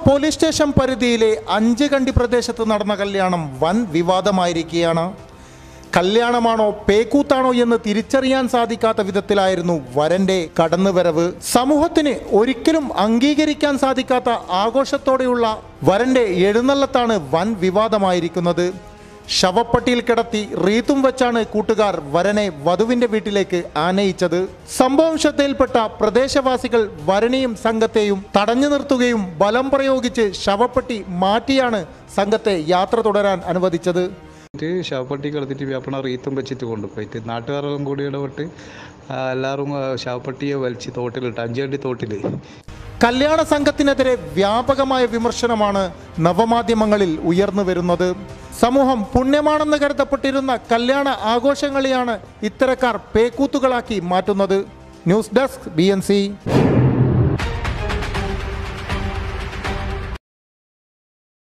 police station പരിധിയിലെ അഞ്ച് കണ്ടി പ്രദേശത്ത് നടന്ന കല്യാണം വൻ വിവാദമായിരിക്കുകയാണ് കല്യാണമാണോ പേക്കൂത്താണോ എന്ന് തിരിച്ചറിയാൻ സാധിക്കാത്ത വിധത്തിലായിരുന്നു വരന്റെ കടന്നുവരവ് സമൂഹത്തിന് ഒരിക്കലും അംഗീകരിക്കാൻ സാധിക്കാത്ത ആഘോഷത്തോടെയുള്ള വരന്റെ എഴുന്നള്ളത്താണ് വൻ വിവാദമായിരിക്കുന്നത് ശവപ്പട്ടിയിൽ കിടത്തി റീത്തും വെച്ചാണ് കൂട്ടുകാർ വരനെ വധുവിന്റെ വീട്ടിലേക്ക് ആനയിച്ചത് സംഭവം ശ്രദ്ധയിൽപ്പെട്ട പ്രദേശവാസികൾ വരനെയും സംഘത്തെയും തടഞ്ഞു നിർത്തുകയും ബലം പ്രയോഗിച്ച് ശവപ്പെട്ടി മാറ്റിയാണ് സംഘത്തെ യാത്ര തുടരാൻ അനുവദിച്ചത് എന്നിട്ട് ശവപ്പെട്ടി കിടത്തിട്ട് വ്യാപണ റീത്തും വെച്ചിട്ട് കൊണ്ടുപോയിട്ട് നാട്ടുകാരെല്ലാം കൂടി ഇടപെട്ട് ആ, എല്ലാവരും ആ, ശവപ്പെട്ടിയെ വലിച്ച് തോട്ടിലിട്ട് അഞ്ചടി തോട്ടിൽ കല്യാണ സംഘത്തിനെതിരെ വ്യാപകമായ വിമർശനമാണ് നവമാധ്യമങ്ങളിൽ ഉയർന്നു വരുന്നത് സമൂഹം പുണ്യമാണെന്ന് കരുതപ്പെട്ടിരുന്ന കല്യാണ ആഘോഷങ്ങളെയാണ് ഇത്തരക്കാർ പേക്കൂത്തുകളാക്കി മാറ്റുന്നത് ന്യൂസ് ഡെസ്ക് ബി